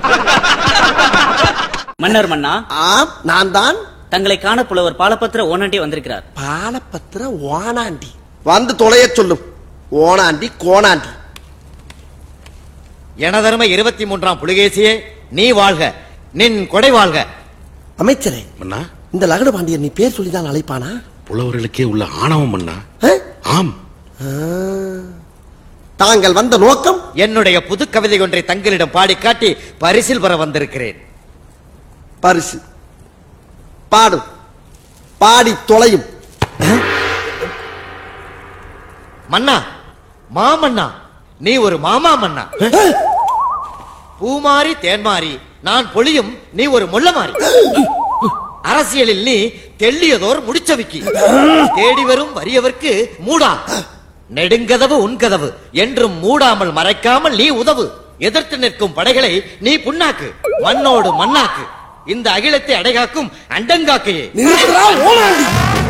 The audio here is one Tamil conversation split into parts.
மன்னர் மன்னா ஆம் நான் தான் தங்களை காண புலவர் பாலபத்திர ஓனாண்டி வந்திருக்கிறார் பாலபத்திர ஓனாண்டி வந்து தொலைய சொல்லும் ஓனாண்டி கோணாண்டி எனதருமை இருபத்தி மூன்றாம் புலிகேசியே நீ வாழ்க நின் கொடை வாழ்க அமைச்சரே மன்னா இந்த லகடு பாண்டியன் நீ பேர் சொல்லிதான் அழைப்பானா புலவர்களுக்கே உள்ள ஆணவம் மன்னா ஆ? ஆம் ஆ. தாங்கள் வந்த நோக்கம் என்னுடைய புது கவிதை ஒன்றை தங்களிடம் பாடி காட்டி பரிசில் பெற வந்திருக்கிறேன் பரிசு பாடும் பாடி தொலையும் மன்னா மாமன்னா நீ ஒரு மாமா மன்னா பூமாரி தேன்மாரி நான் பொழியும் நீ ஒரு முள்ளமாரி அரசியலில் நீ தெள்ளியதோர் முடிச்சவிக்கி தேடி வரும் வறியவர்க்கு மூடா நெடுங்கதவு உன்கதவு என்றும் மூடாமல் மறைக்காமல் நீ உதவு எதிர்த்து நிற்கும் படைகளை நீ புண்ணாக்கு மண்ணோடு மண்ணாக்கு இந்த அகிலத்தை அடைகாக்கும் அண்டங்காக்கையே நிறுத்துறா ஓனாண்டி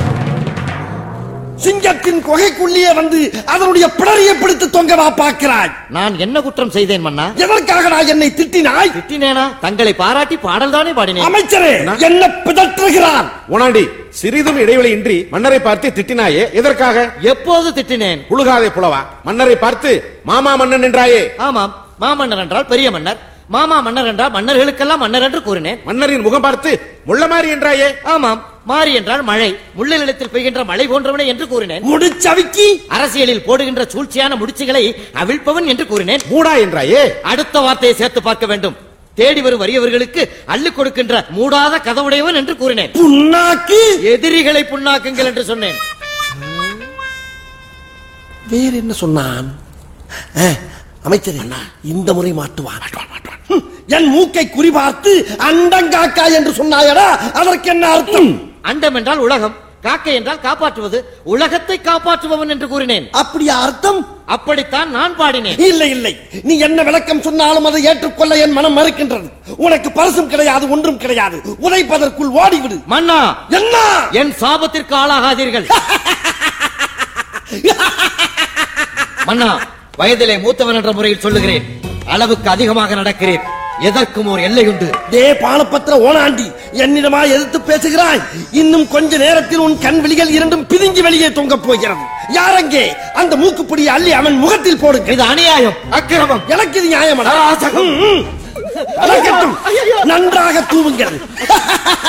சிங்கத்தின் குகைக்குள்ளேயே வந்து அதனுடைய பிடரியை பிடித்து தொங்கவா பார்க்கிறாய் நான் என்ன குற்றம் செய்தேன் மன்னா எதற்காக நான் என்னை திட்டினாய் திட்டினேனா தங்களை பாராட்டி பாடல் தானே பாடினேன் அமைச்சரே என்ன பிதற்றுகிறான் ஓனாண்டி சிறிதும் இடைவெளியின்றி மன்னரை பார்த்து திட்டினாயே எதற்காக எப்போது திட்டினேன் புழுகாதே புலவா மன்னரை பார்த்து மாமா மன்னன் என்றாயே ஆமாம் மாமன்னர் என்றால் பெரிய மன்னர் மாமா மன்னர் என்றால் மன்னர்களுக்கெல்லாம் மன்னர் என்று கூறினேன் மன்னரின் முகம் பார்த்து முள்ளமாரி என்றாயே ஆமாம் மாறி என்றால் மழை முள்ள நிலத்தில் பெய்கின்ற மழை போன்றவனே என்று கூறினேன் முடிச்சவிக்கி அரசியலில் போடுகின்ற சூழ்ச்சியான முடிச்சுகளை அவிழ்ப்பவன் என்று கூறினேன் மூடா என்றாயே அடுத்த வார்த்தையை சேர்த்து பார்க்க வேண்டும் தேடி வரும் வறியவர்களுக்கு அள்ளிக் கொடுக்கின்ற மூடாத கதவுடையவன் என்று கூறினேன் புண்ணாக்கி எதிரிகளை புண்ணாக்குங்கள் என்று சொன்னேன் வேற என்ன சொன்னான் ஆ, அமைச்சரே இந்த முறை மாட்டுவான் ஹம், என் மூக்கை குறிபார்த்து அண்டங்காக்கா என்று சொன்னாயடா அதற்கு என்ன அர்த்தம் அண்டம் என்றால் உலகம் காக்கை என்றால் காப்பாற்றுவது உலகத்தை காப்பாற்றுபவன் என்று கூறினேன் அப்படியா அர்த்தம் அப்படித்தான் நான் பாடினேன் இல்லை இல்லை நீ என்ன விளக்கம் சொன்னாலும் அதை ஏற்றுக்கொள்ள என் மனம் மறுக்கின்றது உனக்கு பரிசும் கிடையாது ஒன்றும் கிடையாது உதைப்பதற்குள் ஓடிவிடு மன்னா என்ன என் சாபத்திற்கு ஆளாகாதீர்கள் மன்னா வயதிலே மூத்தவன் என்ற முறையில் சொல்லுகிறேன் அளவுக்கு அதிகமாக நடக்கிறேன் எதற்கும் ஒரு எல்லை உண்டு டே பாலபத்திர ஓனாண்டி என்னிடமா எதிர்த்து பேசுகிறாய் இன்னும் கொஞ்ச நேரத்தில் உன் கண் விழிகள் இரண்டும் பிதுங்கி வெளியே தொங்கப் போகிறது யாரங்கே அந்த மூக்குப்பிடியை அள்ளி அவன் முகத்தில் போடுங்க இது அநியாயம் அக்கிரமம் எனக்கு இது நியாயமடா அராஜகம். ம், ம். நடக்கட்டும். நன்றாக தூவுங்கள்